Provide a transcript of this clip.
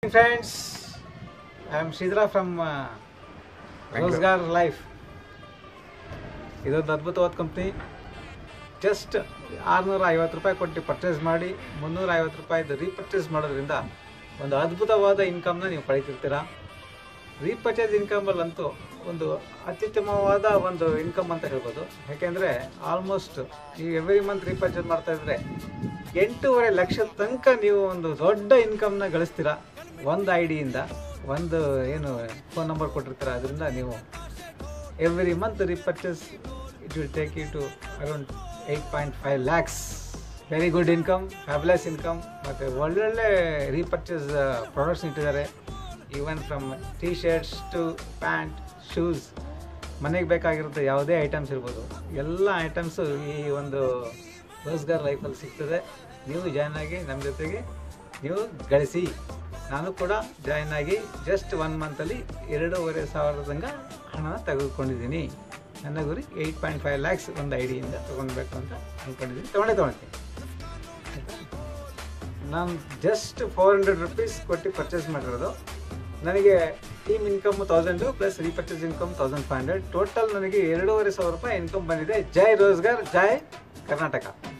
friends, I am Shidra from uh, Bangalore. Rozgar life ಇದೊಂದು ಅದ್ಭುತವಾದ company just ಆರುನೂರ ಐವತ್ತು ರೂಪಾಯಿ ಕೊಟ್ಟು ಪರ್ಚೇಸ್ ಮಾಡಿ ಮುನ್ನೂರ ಐವತ್ತು ರೂಪಾಯಿದು ರೀಪರ್ಚೇಸ್ ಮಾಡೋದ್ರಿಂದ ಒಂದು ಅದ್ಭುತವಾದ ಇನ್ಕಮ್ನ ನೀವು ಪಡಿತಿರ್ತೀರ ರೀಪರ್ಚೇಸ್ ಇನ್ಕಮಲ್ಲಂತೂ ಒಂದು ಅತ್ಯುತ್ತಮವಾದ ಒಂದು ಇನ್ಕಮ್ ಅಂತ ಹೇಳ್ಬೋದು ಯಾಕೆಂದರೆ ಆಲ್ಮೋಸ್ಟ್ ನೀವು ಎವ್ರಿ ಮಂತ್ ರೀಪರ್ಚೇಸ್ ಮಾಡ್ತಾ ಇದ್ರೆ ಎಂಟೂವರೆ ಲಕ್ಷದ ತನಕ ನೀವು ಒಂದು ದೊಡ್ಡ ಇನ್ಕಮ್ನ ಗಳಿಸ್ತೀರ ಒಂದು ಐ ಡಿಯಿಂದ ಒಂದು ಏನು ಫೋನ್ ನಂಬರ್ ಕೊಟ್ಟಿರ್ತೀರ ಅದರಿಂದ ನೀವು every month repurchase it will take you to around eight point five lakhs very good income fabulous income ಮತ್ತು ಒಳ್ಳೊಳ್ಳೆ ರೀಪರ್ಚೇಸ್ ಪ್ರಾಡಕ್ಟ್ಸ್ ಇಟ್ಟಿದ್ದಾರೆ even from T shirts to pant shoes ಮನೆಗೆ ಬೇಕಾಗಿರುತ್ತೆ ಯಾವುದೇ ಐಟಮ್ಸ್ ಇರ್ಬೋದು ಎಲ್ಲ ಐಟಮ್ಸು ಈ ಒಂದು ರೋಸ್ಗಾರ್ ಲೈಫಲ್ಲಿ ಸಿಗ್ತದೆ ನೀವು ಜಾಯ್ನ್ ಆಗಿ ನಮ್ಮ ಜೊತೆಗೆ ನೀವು ಗಳಿಸಿ ನಾನು ಕೂಡ ಜಾಯ್ನ್ ಆಗಿ ಜಸ್ಟ್ ಒನ್ ಮಂತಲ್ಲಿ ಎರಡೂವರೆ ಸಾವಿರದ ತನಕ ಹಣ ತೆಗೆದುಕೊಂಡಿದ್ದೀನಿ ನನ್ನ ಗುರಿ ಏಯ್ಟ್ ಪಾಯಿಂಟ್ ಫೈವ್ ಲ್ಯಾಕ್ಸ್ ಒಂದು ಐ ಡಿಯಿಂದ ತೊಗೊಳ್ಬೇಕು ಅಂತ ಅಂದ್ಕೊಂಡಿದ್ದೀನಿ ತೊಗೊಂಡೇ ತೊಗೊಳ್ತೀನಿ ನಾನು ಜಸ್ಟ್ ಫೋರ್ ಹಂಡ್ರೆಡ್ ರುಪೀಸ್ ಕೊಟ್ಟು ಪರ್ಚೇಸ್ ಮಾಡಿರೋದು ನನಗೆ team income thousand plus repurchase income thousand five hundred total ನನಗೆ ಎರಡೂವರೆ ಸಾವಿರ ರೂಪಾಯಿ ಇನ್ಕಮ್ ಬಂದಿದೆ ಜೈ ರೋಜ್ಗಾರ್ ಜೈ ಕರ್ನಾಟಕ